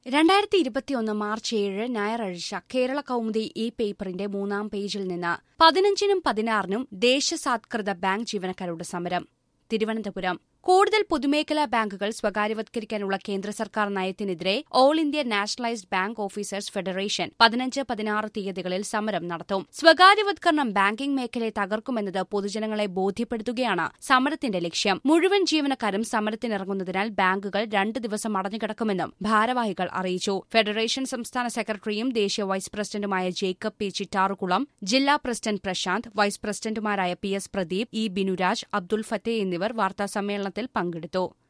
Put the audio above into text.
രണ്ടായിരത്തി ഇരുപത്തിയൊന്ന് മാർച്ച് ഏഴ് ഞായറാഴ്ച കേരള കൗമുദി ഈ പേപ്പറിന്റെ മൂന്നാം പേജിൽ നിന്ന് പതിനഞ്ചിനും പതിനാറിനും ദേശസാത്കൃത ബാങ്ക് ജീവനക്കാരുടെ സമരം തിരുവനന്തപുരം കൂടുതൽ പൊതുമേഖലാ ബാങ്കുകൾ സ്വകാര്യവത്കരിക്കാനുള്ള കേന്ദ്ര സർക്കാർ നയത്തിനെതിരെ all India nationalised bank officers federation പതിനഞ്ച് പതിനാറ് തീയതികളിൽ സമരം നടത്തും സ്വകാര്യവത്കരണം ബാങ്കിംഗ് മേഖലയെ തകർക്കുമെന്നത് പൊതുജനങ്ങളെ ബോധ്യപ്പെടുത്തുകയാണ് സമരത്തിന്റെ ലക്ഷ്യം മുഴുവൻ ജീവനക്കാരും സമരത്തിനിറങ്ങുന്നതിനാൽ ബാങ്കുകൾ രണ്ട് ദിവസം അടഞ്ഞുകിടക്കുമെന്നും ഭാരവാഹികൾ അറിയിച്ചു ഫെഡറേഷൻ സംസ്ഥാന സെക്രട്ടറിയും ദേശീയ വൈസ് പ്രസിഡന്റുമായ ജേക്കബ് പി ചിറ്റാറുകുളം ജില്ലാ പ്രസിഡന്റ് പ്രശാന്ത് വൈസ് പ്രസിഡന്റുമാരായ P S Pradeep E Binuraj Abdul Fateh എന്നിവർ വാർത്താസമ്മേളനത്തിൽ പങ്കെടുത്തു